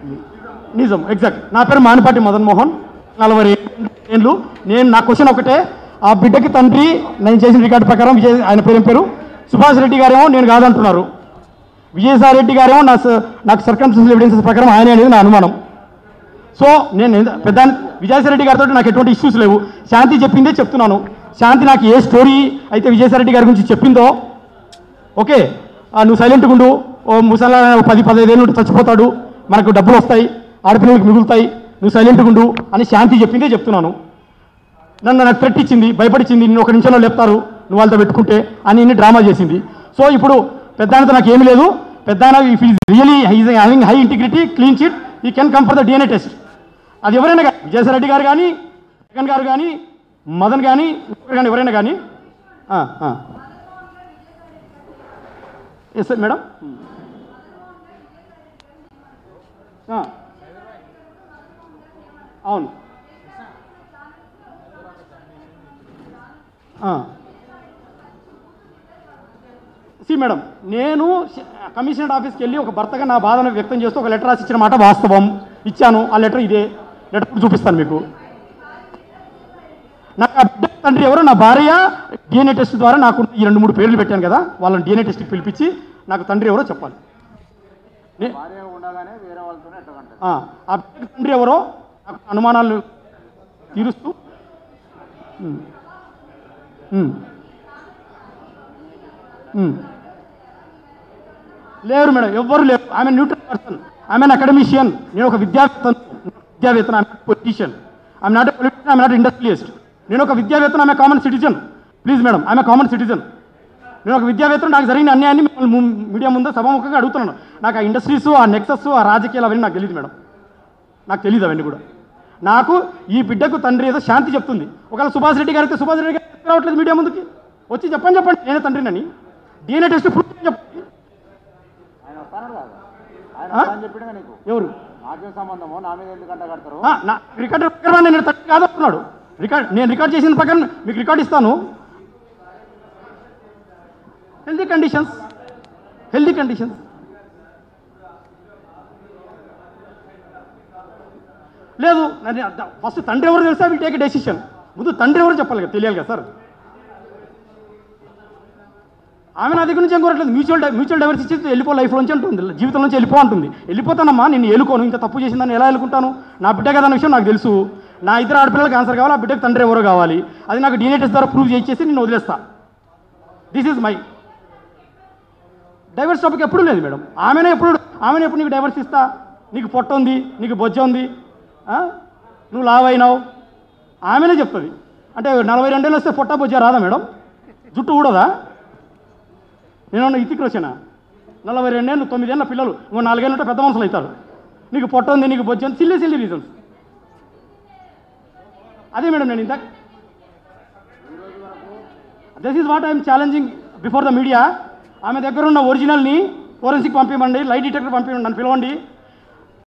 నిజం ఎగ్జాక్ట్ నా పేరు మానిపాటి మదన్ మోహన్ నలభై ఏళ్ళు నేను నా క్వశ్చన్ ఒకటే ఆ బిడ్డకి తండ్రి నేను చేసిన రికార్డు ప్రకారం విజయ్ ఆయన పేరు ఏం పేరు సుభాష్ రెడ్డి గారేమో నేను కాదంటున్నారు విజయసాయి రెడ్డి గారేమో నా స- నాకు సర్కమ్స్టెన్షియల్ ఎవిడెన్సెస్ ప్రకారం ఆయన అనేది నా అనుమానం సో నేను ఎంత- పెద్ద విజయసాయి రెడ్డి గారితో నాకు ఎటువంటి ఇష్యూస్ లేవు శాంతి చెప్పిందే చెప్తున్నాను శాంతి నాకు ఏ స్టోరీ అయితే విజయసాయి రెడ్డి గారి గురించి చెప్పిందో ఓకే ఆ, నువ్వు సైలెంట్గా ఉండు ఓ ముసలా పది పదహైదు ఏళ్ళు ఉంటే చచ్చిపోతాడు మనకు డబ్బులు వస్తాయి ఆడపిల్లలకు మిగులుతాయి నువ్వు సైలెంట్గా ఉండు అని శాంతి చెప్పిందే చెప్తున్నాను నన్ను నాకు థ్రెట్ ఇచ్చింది భయపడిచ్చింది నిన్ను ఒక నిమిషంలో లేపుతారు నువ్వు వాళ్ళతో పెట్టుకుంటే అని ఇన్ని డ్రామా చేసింది సో ఇప్పుడు పెద్ద ఆయనతో నాకు ఏమీ లేదు పెద్ద ఆయన if is really he's having high integrity clean chit he can come for the DNA test అది ఎవరైనా కానీ విజయసాయి రెడ్డి గారు కానీ జగన్ గారు కానీ మదన్ కానీ ఇంకొకరు కానీ ఎవరైనా కానీ ఎస్ మేడం ఆ. అవును సి మేడం నేను కమిషనర్ ఆఫీస్కి వెళ్ళి ఒక భర్తగా నా బాధను వ్యక్తం చేస్తూ ఒక లెటర్ రాసి ఇచ్చిన మాట వాస్తవం ఇచ్చాను ఆ లెటర్ ఇదే లెటర్ కూడా చూపిస్తాను మీకు నాకు ఆ బిడ్డ తండ్రి ఎవరు నా భార్య డిఎన్ఏ టెస్ట్ ద్వారా నాకు ఈ రెండు మూడు పేర్లు పెట్టాను కదా వాళ్ళని డిఎన్ఏ టెస్ట్కి పిలిపించి నాకు తండ్రి ఎవరో చెప్పాలి నే- భార్య ఉండగానే వేరే వాళ్ళతోనే ఎట్టగంటారు ఆ, ఆ బిడ్డకి తండ్రి ఎవరో నాకు అనుమానాలు తీరుస్తూ ఉమ్. ఉమ్. ఉమ్. లేరు మేడం ఎవ్వరు లేరు ఆమె న్యూట్రల్ పర్సన్ ఆమె అకాడమిషియన్ నేను ఒక విద్యావేత్తను విద్యావేత్తన ఆమె పొలిటీషియన్ ఆమె నాట్ పొలిటీషియన్ ఆమె నాట్ ఇండస్ట్రియలిస్ట్ నేను ఒక విద్యావేత్తన ఆమె కామన్ సిటిజన్ ప్లీజ్ మేడం ఆమె కామన్ సిటిజన్ నేను ఒక విద్యావేత్తను నాకు జరిగిన అన్యాయాన్ని మిమ్మల్ని ము- మీడియా ముందు సభాముఖంగా అడుగుతున్నాను నాకు ఆ ఇండస్ట్రీస్ ఆ నెక్సెస్ ఆ రాజకీయాలు అవన్నీ నాకు తెలియదు మేడం నాకు తెలియదు అవన్నీ కూడా నాకు ఈ బిడ్డకు తండ్రి ఏదో శాంతి చెప్తుంది ఒకవేళ సుభాష్ రెడ్డి గారికి సుభాష్ రెడ్డి గారికి రావట్లేదు మీడియా ముందుకి వచ్చి చెప్పండి చెప్పండి నేనే తండ్రినని డిఎన్ఏ టెస్ట్ ప్రూఫ్ చెప్పండి ఆయన వస్తాడు కదా ఆయన ఆ? వస్తానని చెప్పిండుగా నీకు ఎవరు నాకేం సంబంధము నా మీద ఎందుకు అంట కడతారు ఆ, నా రికార్డు ప్రకారం నేను తండ్రి కాదంటున్నాడు రికార్డ్ నేను రికార్డ్ చేసిన ప్రకారం మీకు రికార్డ్ ఇస్తాను హెల్దీ కండిషన్స్ హెల్దీ కండిషన్స్ లేదు ఫస్ట్ తండ్రి ఎవరు తెలుసా విల్ టేక్ డెసిషన్ ముందు తండ్రి ఎవరు చెప్పాలి కదా తెలియాలి కదా సార్ ఆమె నా దగ్గర నుంచి ఏం కోరట్లేదు మ్యూచువల్ డై- మ్యూచువల్ డైవర్స్ ఇచ్చి వెళ్ళిపో లైఫ్ నుంచి అంటుంది జీవితం నుంచి వెళ్ళిపో అంటుంది వెళ్ళిపోతానమ్మా నేను ఏలుకోను ఇంత తప్పు చేసిందని ఎలా ఎలుకుంటాను నా బిడ్డ కదా అన్న విషయం నాకు తెలుసు నా ఇద్దరు ఆడపిల్లలకి ఆన్సర్ కావాలి ఆ బిడ్డకి తండ్రి ఎవరో కావాలి అది నాకు DNA టెస్ట్ ద్వారా ప్రూవ్ చేసేసి నేను వదిలేస్తా this is my divorce topic ఎప్పుడు లేదు మేడం ఆమెనే ఎప్పుడు ఆమెనే ఎప్పుడు నీకు డైవర్స్ ఇస్తా నీకు పొట్ట ఉంది నీకు బొజ్జ ఉంది ఆ? నువ్వు లావ్ అయినావు ఆమెనే చెప్తుంది అంటే నలభై రెండేళ్ళు వస్తే పొట్ట బొజ్జ రాదా మేడం జుట్టు ఊడదా నేను ఇతికి వచ్చానా నలభై రెండేళ్ళు తొమ్మిదేళ్ళ పిల్లలు ఇంకో నాలుగేళ్ళు ఉంటే పెద్ద మనుషులు అవుతారు నీకు పొట్ట ఉంది నీకు బొజ్జ ఉంది సిల్లీ సిల్లీ రీజన్స్ అదే మేడం నేను ఇంత this is what I'm challenging before the media ఆమె దగ్గర ఉన్న ఒరిజినల్ని ఫోరెన్సిక్ పంపించండి లైట్ డిటెక్టర్ పంపించండి నన్ను పిలవండి